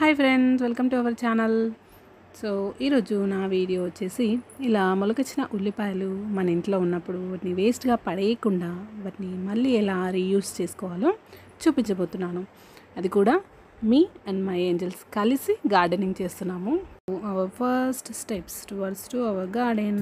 hi friends welcome to our channel so ఈరోజు నా video వచ్చేసి ఇలా మొలకొచ్చిన ఉల్లిపాయలు మన ఇంట్లో ఉన్నప్పుడు వాటిని వేస్ట్గా పడేయకుండా వాటిని మళ్ళీ ఎలా రీయూస్ చేసుకోవాలో చూపించబోతున్నాను అది కూడా మీ అండ్ మై ఏంజల్స్ కలిసి గార్డెనింగ్ చేస్తున్నాము our first steps towards to our garden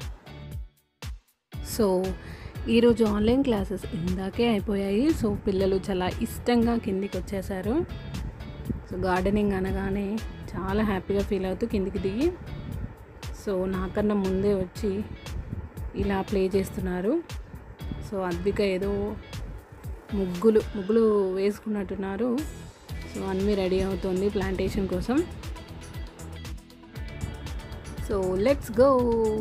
so ఈరోజు ఆన్లైన్ క్లాసెస్ ఇందాకే అయిపోయాయి సో పిల్లలు చాలా ఇష్టంగా కిందికి వచ్చేసారు సో గార్డెనింగ్ అనగానే చాలా హ్యాపీగా ఫీల్ అవుతూ కిందికి దిగి సో నాకన్నా ముందే వచ్చి ఇలా ప్లే చేస్తున్నారు సో అద్విక ఏదో ముగ్గులు ముగ్గులు వేసుకున్నట్టున్నారు సో అన్నీ రెడీ అవుతుంది ప్లాంటేషన్ కోసం సో లెట్స్ గో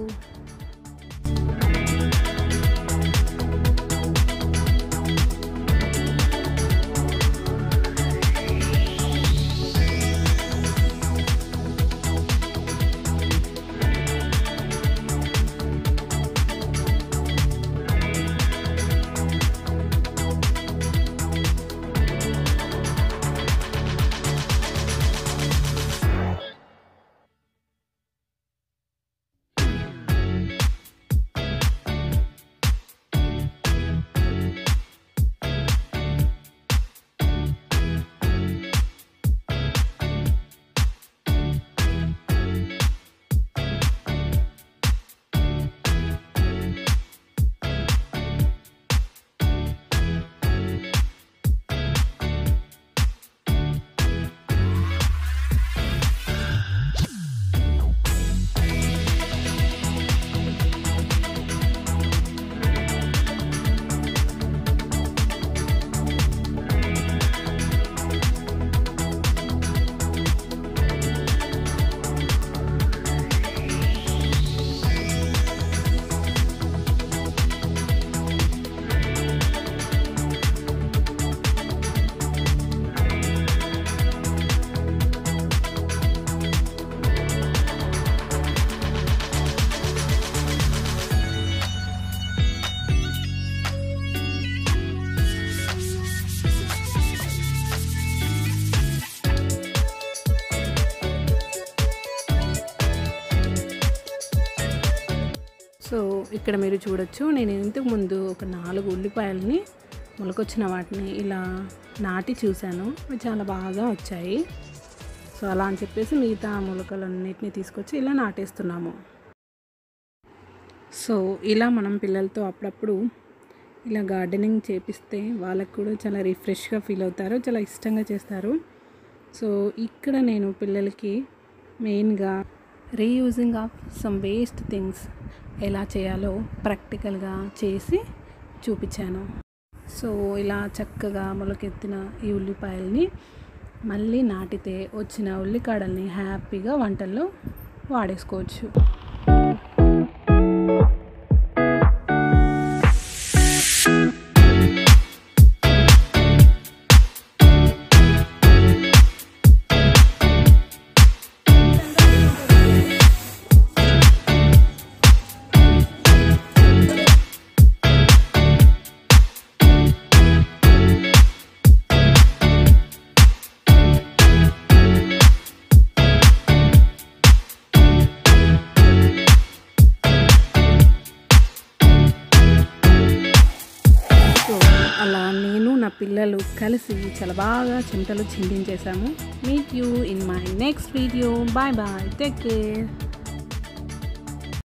సో ఇక్కడ మీరు చూడొచ్చు నేను ఇంతకు ముందు ఒక నాలుగు ఉల్లిపాయలని మొలకొచ్చిన వాటిని ఇలా నాటి చూశాను అవి చాలా బాగా వచ్చాయి సో అలా అని చెప్పేసి మిగతా మొలకలన్నిటిని తీసుకొచ్చి ఇలా నాటేస్తున్నాము సో ఇలా మనం పిల్లలతో అప్పుడప్పుడు ఇలా గార్డెనింగ్ చేపిస్తే వాళ్ళకు కూడా చాలా రిఫ్రెష్గా ఫీల్ అవుతారు చాలా ఇష్టంగా చేస్తారు సో ఇక్కడ నేను పిల్లలకి మెయిన్గా reusing of some waste things ఎలా చేయాలో ప్రాక్టికల్గా చేసి చూపించాను సో ఇలా చక్కగా మొలకెత్తిన ఈ ఉల్లిపాయల్ని మళ్ళీ నాటితే వచ్చిన ఉల్లికాడల్ని హ్యాపీగా వంటల్లో వాడేసుకోవచ్చు సో అలా నేను నా పిల్లలు కలిసి చాలా బాగా చెమటలు చిందించేసాము meet you in my next video bye bye take care